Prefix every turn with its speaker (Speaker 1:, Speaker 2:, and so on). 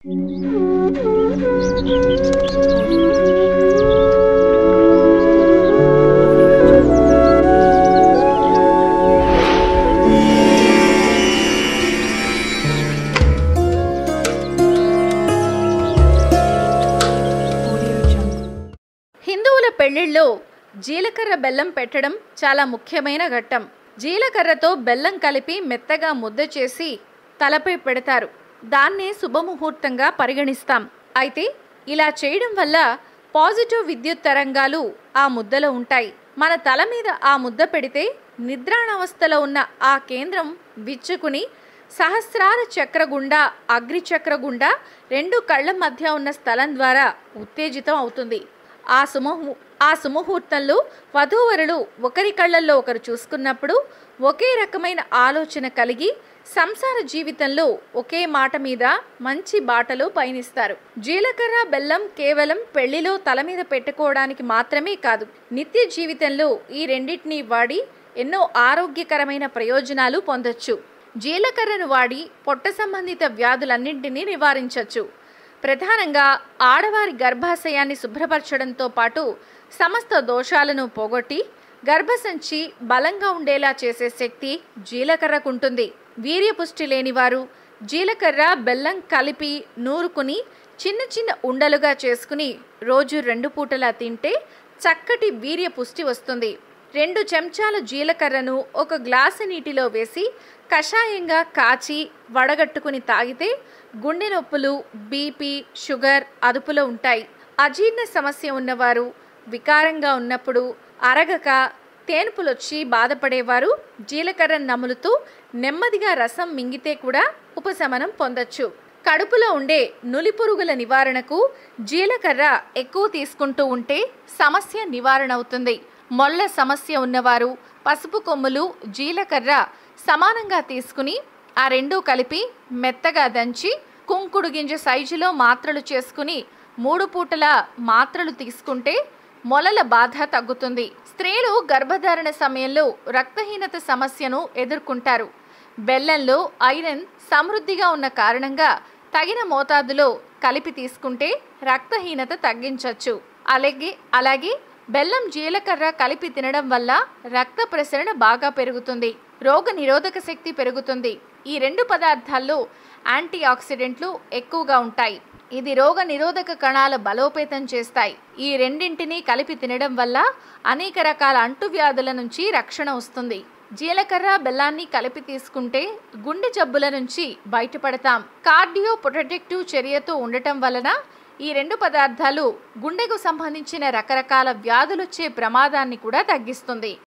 Speaker 1: హిందువుల పెళ్లిళ్ళలో జీలకర్ర బెల్లం పెట్టడం చాలా ముఖ్యమైన ఘట్టం జీలకర్రతో బెల్లం కలిపి మెత్తగా ముద్ద చేసి తలపై పెడతారు దాన్నే శుభముహూర్తంగా పరిగణిస్తాం అయితే ఇలా చేయడం వల్ల పాజిటివ్ విద్యుత్ తరంగాలు ఆ ముద్దలో ఉంటాయి మన తల మీద ఆ ముద్ద పెడితే నిద్రాణావస్థలో ఉన్న ఆ కేంద్రం విచ్చుకుని సహస్రార చక్ర గుండా అగ్ని చక్ర గుండా రెండు కళ్ళ మధ్య ఉన్న స్థలం ద్వారా ఉత్తేజితం అవుతుంది ఆ సుముహూ ఆ సుముహూర్తంలో వధూవరులు ఒకరి కళ్ళల్లో ఒకరు చూసుకున్నప్పుడు ఒకే రకమైన ఆలోచన కలిగి సంసార జీవితంలో ఒకే మాట మీద మంచి బాటలో పయనిస్తారు జీలకర్ర బెల్లం కేవలం పెళ్లిలో తల మీద పెట్టుకోవడానికి మాత్రమే కాదు నిత్య జీవితంలో ఈ రెండింటినీ వాడి ఎన్నో ఆరోగ్యకరమైన ప్రయోజనాలు పొందొచ్చు జీలకర్రను వాడి పొట్ట సంబంధిత వ్యాధులన్నింటినీ నివారించవచ్చు ప్రధానంగా ఆడవారి గర్భాశయాన్ని శుభ్రపరచడంతో పాటు సమస్త దోషాలను పోగొట్టి గర్భసంచి బలంగా ఉండేలా చేసే శక్తి జీలకర్రకుంటుంది వీర్యపుష్టి లేనివారు జీలకర్ర బెల్లం కలిపి నూరుకుని చిన్న చిన్న ఉండలుగా చేసుకుని రోజు రెండు పూటలా తింటే చక్కటి వీర్య పుష్టి వస్తుంది రెండు చెంచాల జీలకర్రను ఒక గ్లాసు నీటిలో వేసి కషాయంగా కాచి వడగట్టుకుని తాగితే గుండె నొప్పులు బీపీ షుగర్ అదుపులో ఉంటాయి అజీర్ణ సమస్య ఉన్నవారు వికారంగా ఉన్నప్పుడు అరగక తేనుపులొచ్చి బాధపడేవారు జీలకర్ర నములుతూ నెమ్మదిగా రసం మింగితే కూడా ఉపశమనం పొందొచ్చు కడుపులో ఉండే నులిపురుగుల నివారణకు జీలకర్ర ఎక్కువ తీసుకుంటూ ఉంటే సమస్య నివారణ అవుతుంది మొల్ల సమస్య ఉన్నవారు పసుపు కొమ్ములు జీలకర్ర సమానంగా తీసుకుని ఆ రెండూ కలిపి మెత్తగా దంచి కుంకుడు గింజ సైజులో మాత్రలు చేసుకుని మూడు పూటల మాత్రలు తీసుకుంటే మొలల బాధ తగ్గుతుంది స్త్రీలు గర్భధారణ సమయంలో రక్తహీనత సమస్యను ఎదుర్కొంటారు బెల్లంలో ఐరన్ సమృద్ధిగా ఉన్న కారణంగా తగిన మోతాదులో కలిపి తీసుకుంటే రక్తహీనత తగ్గించవచ్చు అలాగే అలాగే బెల్లం జీలకర్ర కలిపి తినడం వల్ల రక్త ప్రసరణ బాగా పెరుగుతుంది రోగ నిరోధక శక్తి పెరుగుతుంది ఈ రెండు పదార్థాల్లో యాంటీ ఆక్సిడెంట్లు ఎక్కువగా ఉంటాయి ఇది రోగ నిరోధక కణాల బలోపేతం చేస్తాయి ఈ రెండింటినీ కలిపి తినడం వల్ల అనేక రకాల అంటువ్యాధుల నుంచి రక్షణ వస్తుంది జీలకర్ర బెల్లాన్ని కలిపి తీసుకుంటే గుండె జబ్బుల నుంచి బయటపడతాం కార్డియో ప్రొటెక్టివ్ చర్యతో ఉండటం వలన ఈ రెండు పదార్థాలు గుండెకు సంబంధించిన రకరకాల వ్యాధులొచ్చే ప్రమాదాన్ని కూడా తగ్గిస్తుంది